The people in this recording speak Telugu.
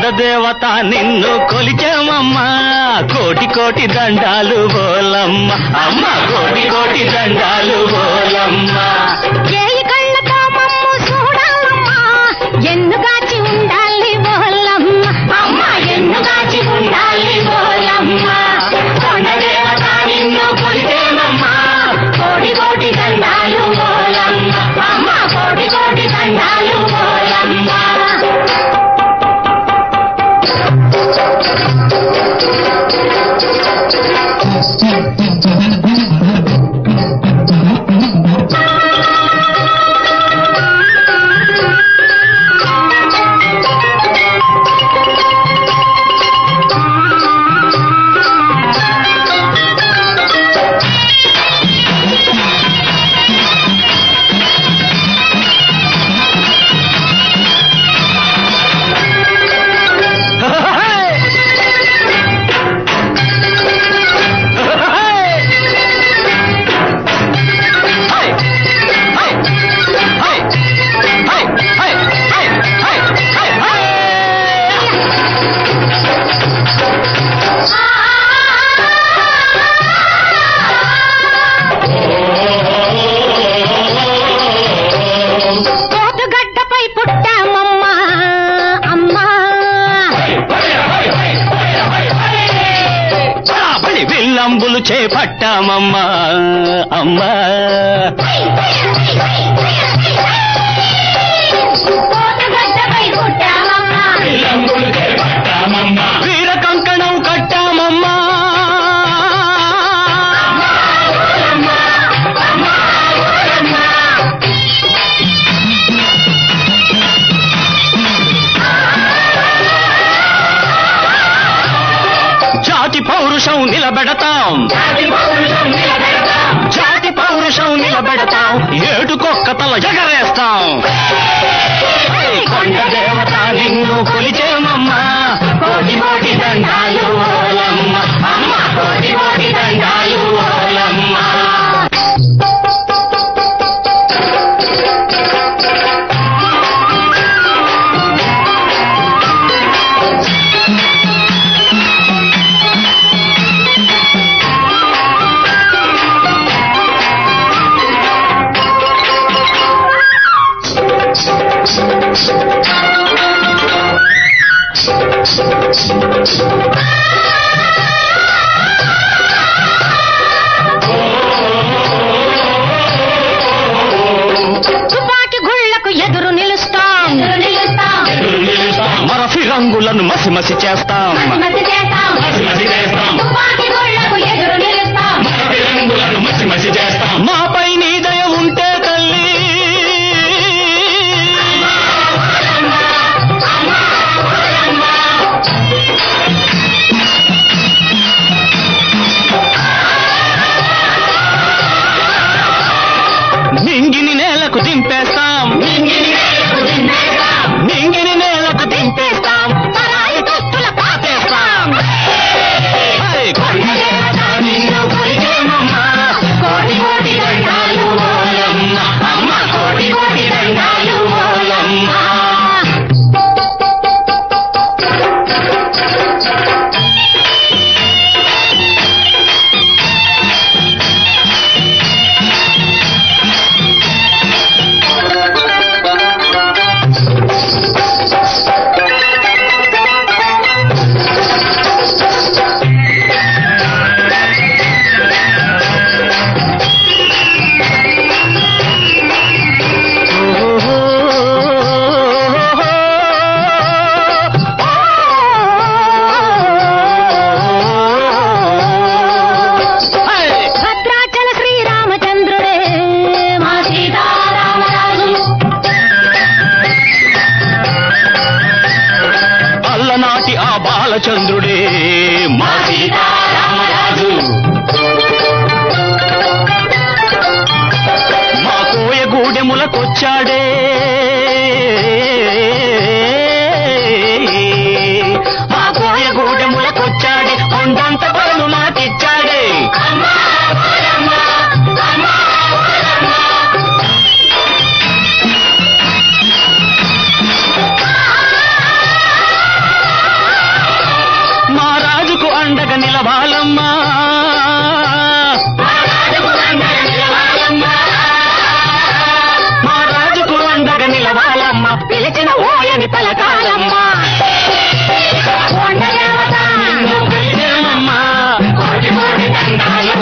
దేవత నిన్ను కొలిచామమ్మా కోటి కోటి దండాలు బోలమ్మ అమ్మ కోటి కోటి దండాలు బోలమ్మ చేయి కళ్ళతో మమ్ము చూడాలమ్మా ఎన్నుగాచి ఉండాలి బోలమ్మ అమ్మ ఎన్నుగాచి ఉండాలి బోలమ్మ కొండ దేవత నిన్ను కొలిచేమమ్మా కోటి కోటి దండాలు బోలమ్మ అమ్మ కోటి కోటి దండాలు బోలమ్మ కోటుగడ్డపై పుట్టామమ్మా అమ్మా బడి విల్లంబులు చేపట్టామమ్మా అమ్మా కోటుగడ్డపై పుట్టామమ్మా వీర కంకణం కట్టామమ్మా జాతి పౌరుషం నిలబెడతాం జాతి పౌరుషం నిలబెడతాం ఏడుకొక్క తల ఎగరేస్తాం కొండ దేవత నిన్ను కొలిచేమమ్మా కోటి కోటి దండాలు ఓలమ్మ అమ్మ కోటి కోటి దండాలు ఓలమ్మ తుపాకి గుళ్ళకు ఎదురు నిలుస్తాం మరఫి రంగులను మసి మసి చేస్తాం మసి చేస్తాం తుపాకి గుళ్ళకు ఎదురు నిలుస్తాం మాపై నీ దయ ఉంటే తల్లి నింగిని నేలకు దింపేస్తాం నింగిని నేలకు దింపేస్తాం పరాయి దుస్తుల పాతేస్తాం హే, కొండ దేవత నిన్ను కొలిచేమమ్మా. కోటి కోటి దండాలు ఓలమ్మ. అమ్మ కోటి కోటి దండాలు ఓలమ్మ. హే! భద్రాచల శ్రీరామచంద్రుడే మా సీతారామరాజు అల్లనాటి ఆ బాలచంద్రుడే మా సీతారామరాజు మా కోయ గూడెములకొచ్చాడే మా కోయ గూడెములకొచ్చాడే కొండంత బరులు మాకిచ్చాడే నిలవాలమ్మా మా రాజుకు అండగా నిలవాలమ్మ పిలిచిన ఓయని పలకాలమ్మా నిన్ను పిలిచామమ్మా కోటి కోటి దండాలు